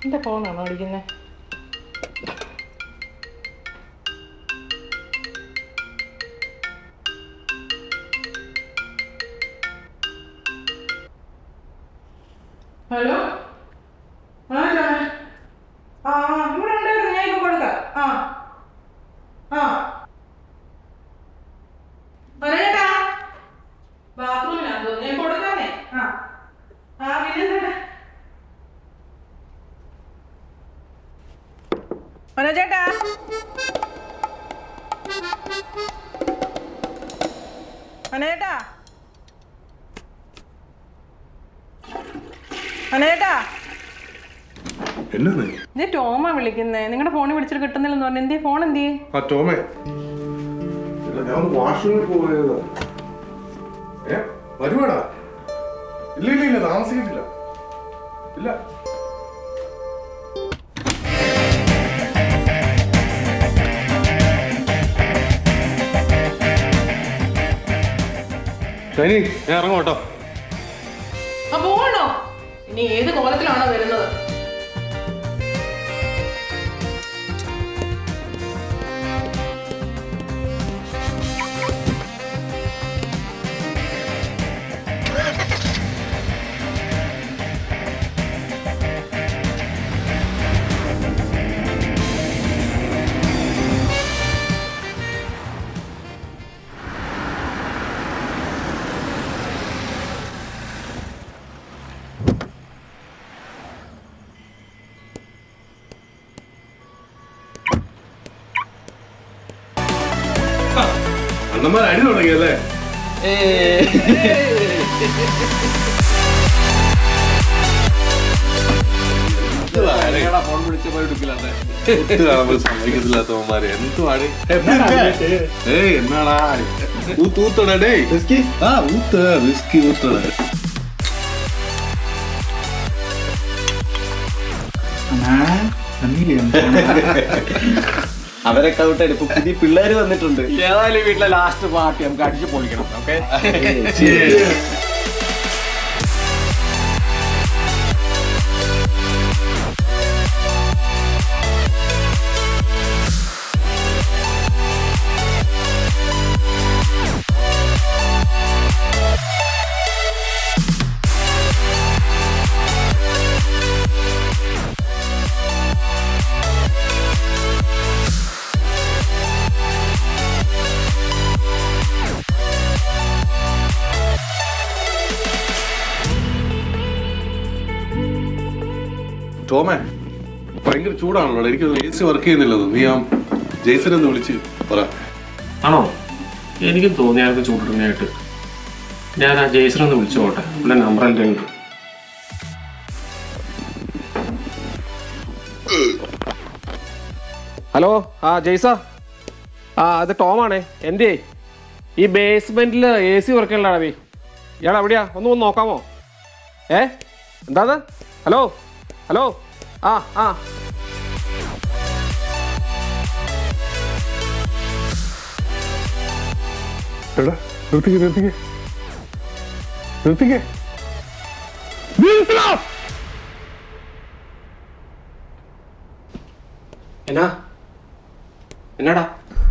എൻ്റെ ഫോണാണോ അടിക്കുന്നത് ഹലോ ആ ജോൺ ആ ആ ഇവിടെ ഉണ്ടായിരുന്നു ഞാൻ ഇപ്പോൾ കൊടുക്കാം ആ ആ പറയട്ടാ ബാത്റൂമിലാണ് തോന്നുന്നു ഞാൻ കൊടുക്കാമേ ആ ആ പിന്നെന്താ മനോജേട്ടാ മനോജേട്ടാ മനോജേട്ടാ എന്നാണ് ഇത് ടോമാ വിളിക്കുന്നേ നിങ്ങളുടെ ഫോണിൽ വിളിച്ചിട്ട് കിട്ടുന്നില്ലെന്ന് പറഞ്ഞു എന്തേ ഫോൺ എന്തേ ആ ടോമേ ഇല്ല, ഞാൻ വാഷ്റൂമിൽ പോയതാ ഏ വരുവാടാ ഇല്ല ഇല്ല ഇല്ല താമസിക്കത്തില്ല ഇല്ല ശനി ഞാൻ ഇറങ്ങും കേട്ടോ ആ പോകണോ ഇനി ഏത് കോലത്തിലാണോ വരുന്നത് അണ്ണന്മാർ അടി തുടങ്ങിയല്ലേ ഫോൺ വിളിച്ചപ്പോ എടുക്കില്ലാത്ത ഒത്തു കാണുമ്പോൾ സമ്മതിക്കത്തില്ലാത്തവന്മാര് എന്തുവാണ് ഏയ് എന്നാടാ ഊത്ത് ഊത്തടാ ഡേയ് ആ ഊത്ത് വിസ്കി ഊത്തടാ അവരൊക്കെ ഔട്ടായിട്ട് ഇപ്പൊ പുതിയ പിള്ളേര് വന്നിട്ടുണ്ട് ഏതായാലും വീട്ടിലെ ലാസ്റ്റ് പാർട്ടി നമുക്ക് അടിച്ചു പൊളിക്കണം ഓക്കെ ടോമേ ഭയങ്കര ചൂടാണല്ലോ എനിക്ക് എ സി വർക്ക് ചെയ്യുന്നില്ലെന്ന് നീ ആ ജെയ്സനെ ഒന്ന് വിളിച്ച് പറ ആണോ എനിക്കും തോന്നി അയാൾക്ക് ചൂടിടുന്നതായിട്ട് ഞാൻ ആ ജെയ്സൺ ഒന്ന് വിളിച്ചു പോട്ടെ പുള്ളിയുടെ നമ്പർ എൻ്റെ ഉണ്ട് ഹലോ ആ ജെയ്സ ആ അത് ടോമാണേ എൻ്റെ ഈ ബേസ്മെന്റിൽ എ സി വർക്കുള്ളതാണ് ബി ഇയാൾ എവിടെയാ ഒന്ന് വന്ന് നോക്കാമോ ഏ എന്താത് ഹലോ ഹലോ ആ ആ എടാ നിർത്തിക്ക് നിർത്തിക്ക് നിർത്തിക്ക് നിർത്തണം എന്നാ എന്നാടാ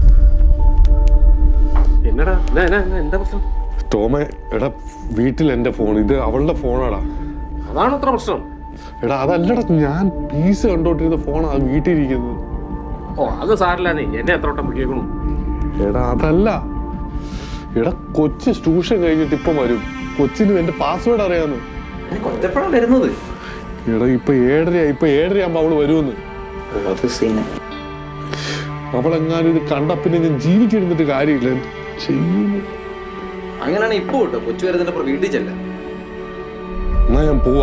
എന്നടാ എന്നാ എന്നാ എന്നാ, എന്താ പ്രശ്നം ടോമേ എടാ വീട്ടിൽ എൻ്റെ ഫോൺ ഇത് അവളുടെ ഫോണാടാ അതാണ് അത്ര പ്രശ്നം എടാ അതല്ലടാ ഞാൻ പീസ് കണ്ടോണ്ടിരുന്ന ഫോണാ വീട്ടിലിരിക്കുന്നത് ഓ അത് സാറില്ല നീ എന്നെ എത്ര വട്ടം വിളിക്കണം എടാ അതല്ല എടാ കൊച്ച് ട്യൂഷൻ കഴിഞ്ഞിട്ട് ഇപ്പം വരും കൊച്ചിന് എന്റെ പാസ്വേഡ് അറിയാന്ന് കൊച്ചപ്പോഴാണ് വരുന്നത് എടാ ഇപ്പൊ ഏഴര ഇപ്പൊ ഏഴര ആകുമ്പോ അവള് വരുമെന്ന് അത് സീന അവളെങ്ങാനും ഇത് കണ്ട പിന്നെ ഞാൻ ജീവിച്ചിരുന്നിട്ട് കാര്യമില്ല എന്ത് ചെയ്യുന്നു അങ്ങനെയാണ് ഇപ്പൊ കേട്ടോ കൊച്ചു വരുന്നതിന്റെ അപ്പുറം വീട്ടിൽ ചെല്ല എന്നാ ഞാൻ പോവാ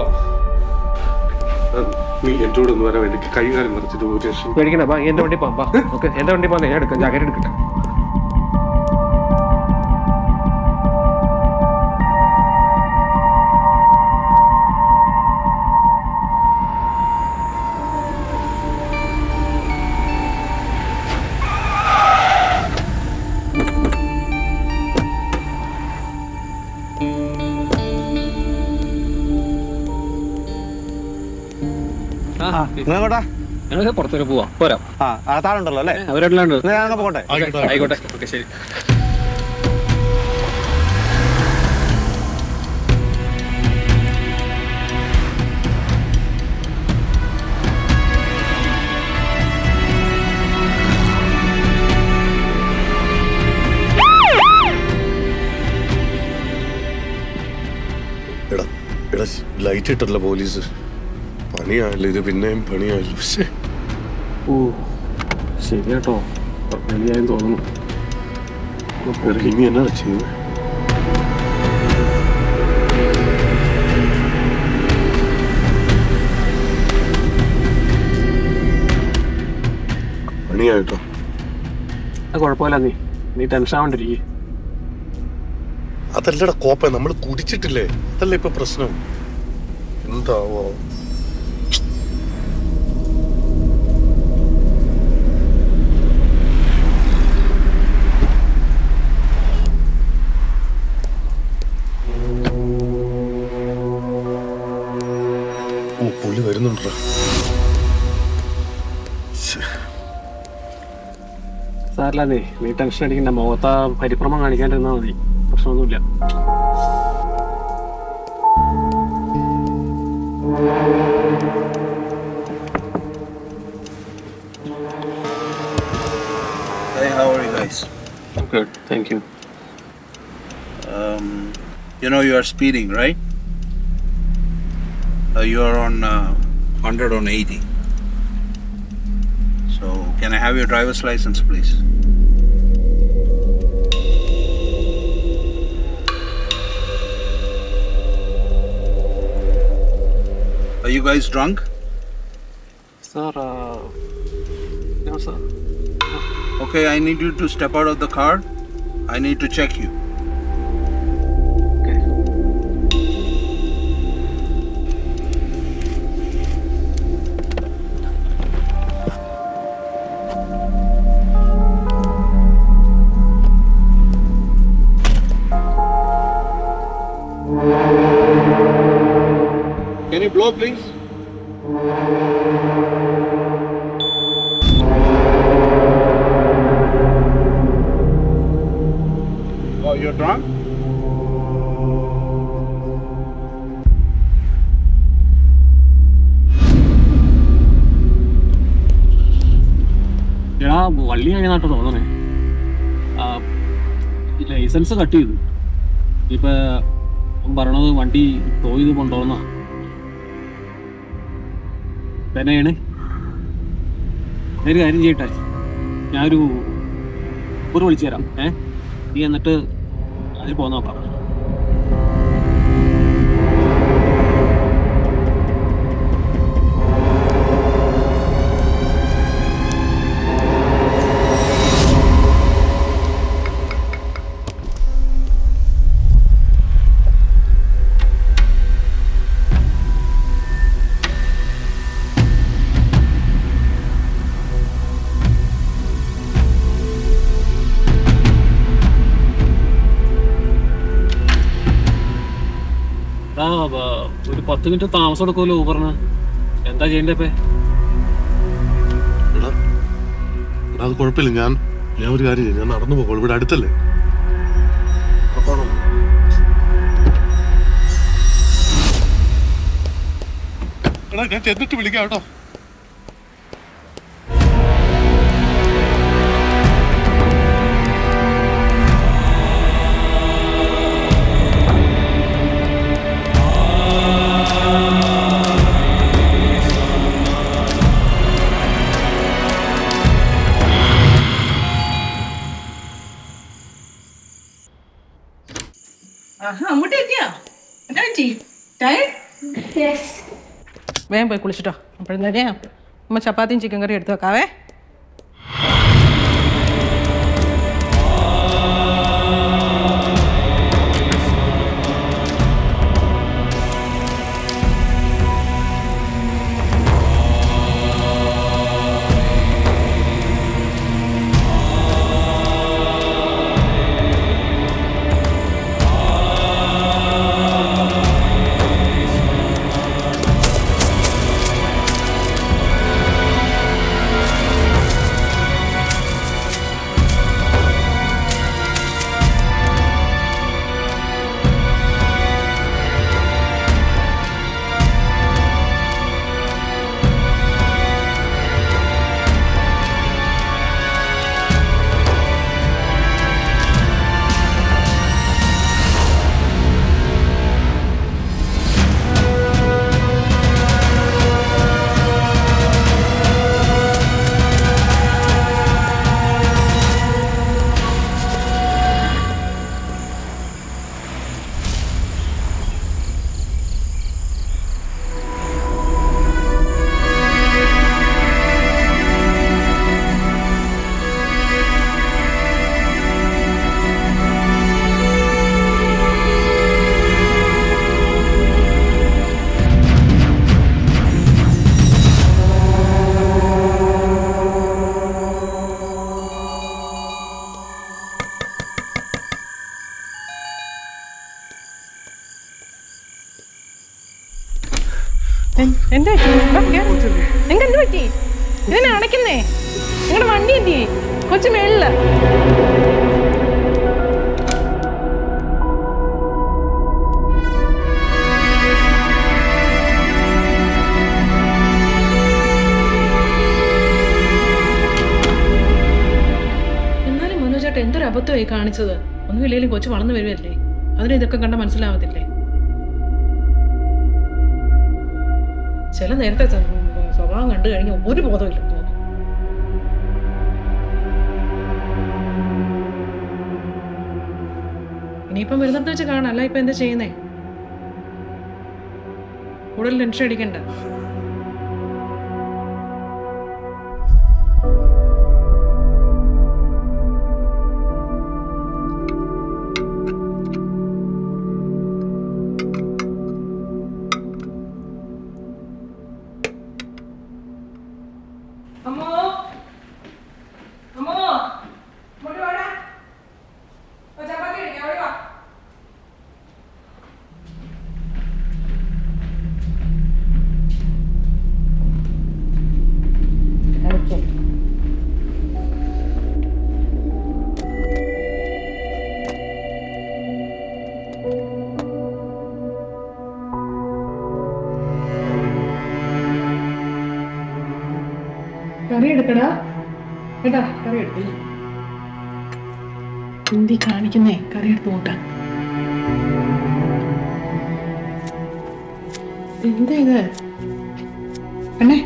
നീ എന്റെ കൂടെ ഒന്ന് വരാൻ വേണ്ടി കൈകാര്യം നിറച്ചിട്ട് ഒരു രക്ഷയും പേടിക്കണ ബാ എന്റെ വണ്ടി പോവാം ബാ ഓക്കെ എന്റെ വണ്ടി പോകാൻ ഞാൻ എടുക്കാം ജാക്കറ്റ് എടുക്കട്ടെ ആ നിങ്ങോട്ടാ ഞങ്ങൾക്ക് പുറത്തൊരു പോവാം പോരാം ആ അകത്താളുണ്ടല്ലോ അല്ലേ അവരെല്ലാം എന്നാ ഞാനങ്ങ് പോകട്ടെ ആയിക്കോട്ടെ ആയിക്കോട്ടെ ഓക്കെ ശരി എടാ എടാ ലൈറ്റ് ഇട്ടല്ല പോലീസ് പണിയായല്ലോ ഇത് പിന്നെയും പണിയായല്ലോ ശ്ശേ. ഓ ശരി കേട്ടോ റെഡിയായെന്ന് തോന്നുന്നു എടാ, ഇനി എന്നാ ചെയ്യുന്നത് പണിയായിട്ടോ അത് കുഴപ്പമില്ല നീ നീ ടെൻഷൻ ആവണ്ടിരിക്കേ അതല്ലടാ കോപ്പ നമ്മൾ കുടിച്ചിട്ടില്ലേ അതല്ലേ ഇപ്പൊ പ്രശ്നം എന്താവോ ഓ പുള്ളി വരുന്നുണ്ടോ സാറില്ല നീ നീ ടെൻഷൻ അടിക്കണ്ട മുഖത്ത പരിഭ്രമം കാണിക്കാണ്ടിരുന്നാൽ മതി പ്രശ്നമൊന്നുമില്ല Hey, how are you guys? Good thank you Um, you know you are speeding, right? Uh, you are on uh, 100 on 80. So, can I have your driver's license, please? Are you guys drunk? Sir sir Okay, I need you to step out of the car. I need to check you. Can you blow, please? Oh, you're drunk? എടാ വള്ളി കഴിഞ്ഞാട്ടോ തോന്നണേ ആ, licence cut ചെയ്തു ഇപ്പൊ അവൻ പറയണത് വണ്ടി to ചെയ്ത് കൊണ്ടുപോകുന്ന തന്നെയാണ് ഒരു കാര്യം ചെയ്യട്ടെ ഞാനൊരു ഒരു വിളിച്ചു തരാം ഏ നീ എന്നിട്ട് അതിൽ പോകാൻ നോക്കാം ആ ബ- ഒരു പത്ത് മിനിറ്റ് താമസം എടുക്കുമല്ലോ ഊബറിന് എന്താ ചെയ്യണ്ടേ ഇപ്പൊ എടാ എടാ അത് കുഴപ്പമില്ല ഞാൻ ഞാൻ ഒരു കാര്യം ചെയ്യാം ഞാൻ നടന്നു പോകും ഇവിടെ അടുത്തല്ലേ എടാ ഞാൻ ചെന്നിട്ട് വിളിക്കാം കേട്ടോ ആഹാ അങ്ങോട്ട് എത്തിയോ എന്നാ പറ്റി ടയർഡ് വേഗം പോയി കുളിച്ചിട്ടോ അപ്പോഴെന്താ അമ്മ ചപ്പാത്തിയും ചിക്കൻ കറി എടുത്ത് വെക്കാവേ എന്താ നിങ്ങൾക്ക് എന്ത് പറ്റി ഇതിനെ അടയ്ക്കുന്നേ നിങ്ങളുടെ വണ്ടി എന്തി കൊച്ചു മേളില് എന്നാലും മനോജേട്ട എന്തൊരു അബദ്ധമായി കാണിച്ചത് ഒന്നുമില്ലെങ്കിലും കൊച്ചു വളർന്നു വരുമല്ലേ അതിന് ഇതൊക്കെ കണ്ട മനസ്സിലാവത്തില്ലേ ചില നേരത്തെ സ- സ്വഭാവം കണ്ടു കഴിഞ്ഞ ഒരു ബോധമില്ല തോന്നുന്നു ഇനിയിപ്പം വരുന്നത് വെച്ച് കാണാം അല്ല ഇപ്പൊ എന്താ ചെയ്യുന്നേ കൂടുതൽ ടെൻഷൻ അടിക്കണ്ട അമ്മോ അമ്മോ ഇങ്ങോട്ട് വാടാ ഓ, ചപ്പാത്തി കഴിക്കാം അവിടെ വാ കറി എടുക്കടാ കേട്ടാ കറി എടുത്തു എന്തി കാണിക്കുന്നേ കറി എടുത്ത് നോക്കാൻ എന്താ ഇത് പെണ്ണേ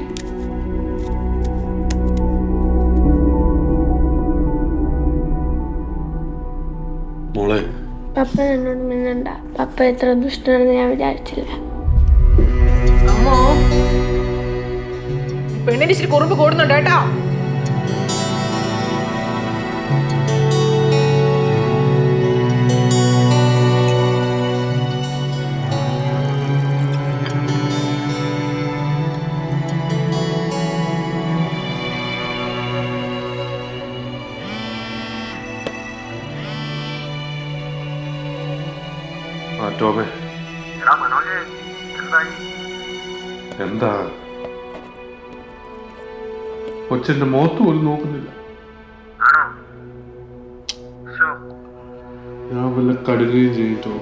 മോളെ പപ്പ എന്നോട് മിന്നണ്ട പപ്പ എത്ര ദുഷ്ടനാണെന്ന് ഞാൻ വിചാരിച്ചില്ല അമ്മോ പെണ്ണിന് ഇച്ചിരി കുറുമ്പ് കൂടുന്നുണ്ട് കേട്ടോ ആ ടോമേ എന്താ കൊച്ചിന്റെ മുഖത്ത് പോലും നോക്കുന്നില്ല ഞാൻ വല്ല കടുകയും ചെയ്തിട്ടോ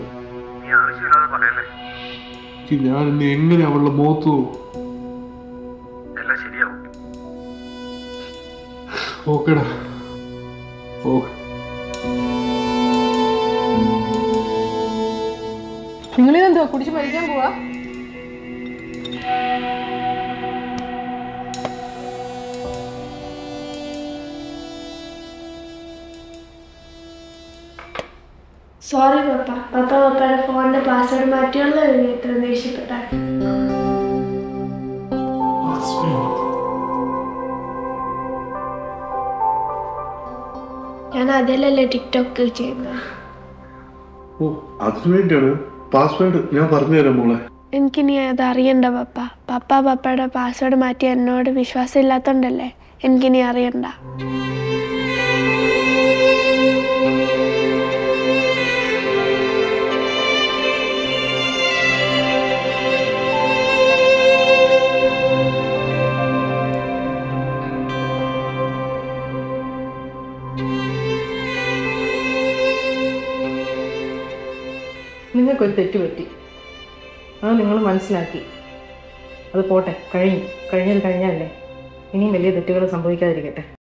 എനിക്ക് ഞാൻ ഇനി എങ്ങനെ അവളുടെ മുഖത്ത് നോക്കും ഓക്കെടാ ഓക്കെ നിങ്ങളിതെന്തോ കുടിച്ച് മരിക്കാൻ പോവാ സോറി പപ്പ പപ്പ പപ്പയുടെ ഫോണിന്റെ പാസ്വേഡ് മാറ്റിയുള്ള എത്ര ദേഷ്യപ്പെട്ട ഞാൻ അതിലല്ലേ ടിക്ടോക്ക് ചെയ്യുന്നത് ഓ അതിനു വേണ്ടിയാണ് പാസ്വേഡ് ഞാൻ പറഞ്ഞുതരാം മോളെ എനിക്കിനി അത് അറിയണ്ട പപ്പ പപ്പ പപ്പയുടെ പാസ്വേഡ് മാറ്റി എന്നോട് വിശ്വാസം ഇല്ലാത്തോണ്ടല്ലേ എനിക്കിനി അറിയണ്ട നിങ്ങൾക്കൊരു തെറ്റ് പറ്റി അത് നിങ്ങൾ മനസ്സിലാക്കി അത് പോട്ടെ കഴിഞ്ഞു കഴിഞ്ഞത് കഴിഞ്ഞല്ലേ ഇനിയും വലിയ തെറ്റുകൾ സംഭവിക്കാതിരിക്കട്ടെ